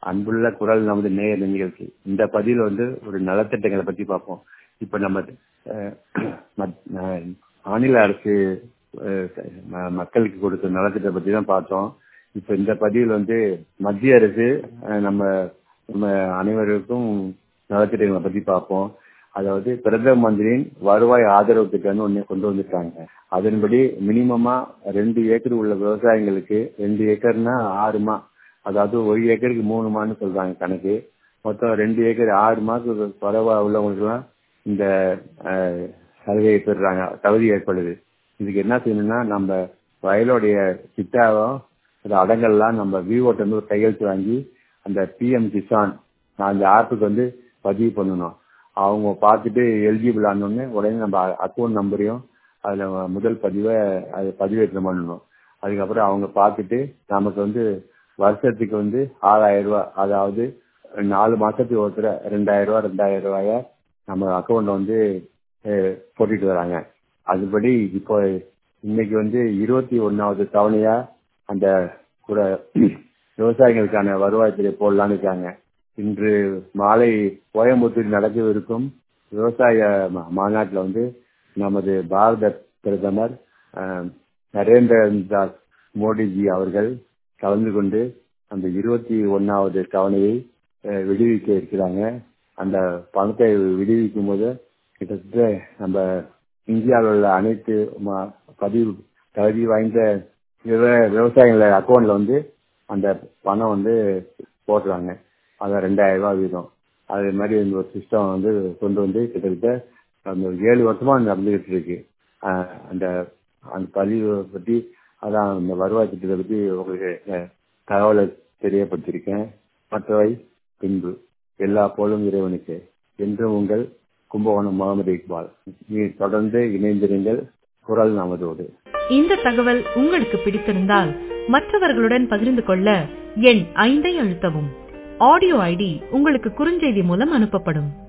அன்புள்ள குரல் நமது நேய நிகழ்ச்சி இந்த பதிவில் வந்து ஒரு நலத்திட்டங்களை பத்தி பார்ப்போம் இப்ப நம்ம அஹ், மத்- அஹ், மாநில அரசு அஹ், ம- மக்களுக்கு கொடுத்த நலத்திட்டத்தை பத்தி தான் பார்த்தோம் இப்ப இந்த பதிவில் வந்து மத்திய அரசு அஹ், நம்ம நம்ம அனைவருக்கும் நலத்திட்டங்களை பத்தி பார்ப்போம் அதாவது பிரதம மந்திரியின் வருவாய் ஆதரவு திட்டம்னு ஒண்ணு கொண்டு வந்திருக்காங்க அதன்படி மினிமமா ரெண்டு ஏக்கர் உள்ள விவசாயிகளுக்கு ரெண்டு ஏக்கர்னா ஆறுமா அதாவது ஒரு ஏக்கருக்கு மூணு மான்னு சொல்றாங்க கணக்கு மொத்தம் ரெண்டு ஏக்கர் ஆறு மாசத்துக்கு குறைவா உள்ளவங்களுக்குலாம் இந்த அஹ், சலுகையை பெறுறாங்க தகுதி ஏற்படுது இதுக்கு என்ன செய்யணும்னா நம்ம வயலுடைய சிட்டாவும் அந்த அடங்கல்லாம் நம்ம விவோட்ட இருந்து ஒரு கையெழுத்து வாங்கி அந்த பிஎம் கிசான் அந்த ஆப்புக்கு வந்து பதிவு பண்ணணும் அவங்க பார்த்துட்டு எலிஜிபிள் ஆனோடனே உடனே நம்ம அக்கௌண்ட் நம்பரையும் அதுல முதல் பதிவை அது பதிவேற்றம் பண்ணணும் அதுக்கப்புறம் அவங்க பார்த்துட்டு நமக்கு வந்து வருஷத்துக்கு வந்து ஆறாயிரம் ரூபாய் அதாவது நாலு மாசத்துக்கு ஒருத்தர ரெண்டாயிரம் ரூபாய் ரெண்டாயிரம் ரூபாய நம்ம அக்கௌண்ட்ல வந்து அஹ், போட்டுட்டு வராங்க அதுபடி இப்போ இன்னைக்கு வந்து இருபத்தி ஒன்னாவது தவணையா அந்த கூட விவசாயிகளுக்கான வருவாய் துறை போடலான்னு இருக்காங்க இன்று மாலை கோயம்புத்தூர் நடக்கவிருக்கும் விவசாய மா- மாநாட்டுல வந்து நமது பாரத பிரதமர் அஹ், நரேந்திர தாஸ் மோடிஜி அவர்கள் கலந்து கொண்டு அந்த இருபத்தி ஒன்னாவது தவணையை அஹ், விடுவிக்க இருக்கிறாங்க அந்த பணத்தை விடுவிக்கும் போது கிட்டத்தட்ட நம்ம இந்தியாவில் உள்ள அனைத்து ம- பதிவு தகுதி வாய்ந்த விவ- விவசாயிகள அக்கௌண்ட்ல வந்து அந்த பணம் வந்து போடுறாங்க அதான் ரெண்டாயிரம் ரூபாய் வீதம் அதே மாதிரி இந்த ஒரு சிஸ்டம் வந்து கொண்டு வந்து கிட்டத்தட்ட அந்த ஒரு ஏழு வருஷமா நடந்துகிட்டு இருக்கு ஆஹ் அந்த அந்த பதிவு பத்தி அதான் இந்த வருவாய் திட்டத்தை பத்தி உங்களுக்கு அஹ், தகவலை தெரியப்படுத்தியிருக்கேன் மற்றவை பின்பு எல்லா போலும் இறைவனுக்கு என்றும் உங்கள் கும்பகோணம் முகமது இக்பால் நீ தொடர்ந்து இணைந்திருங்கள் குரல் நமதோடு இந்த தகவல் உங்களுக்கு பிடித்திருந்தால் மற்றவர்களுடன் பகிர்ந்து கொள்ள எண் ஐந்தை அழுத்தவும் ஆடியோ ஐடி உங்களுக்கு குறுஞ்செய்தி மூலம் அனுப்பப்படும்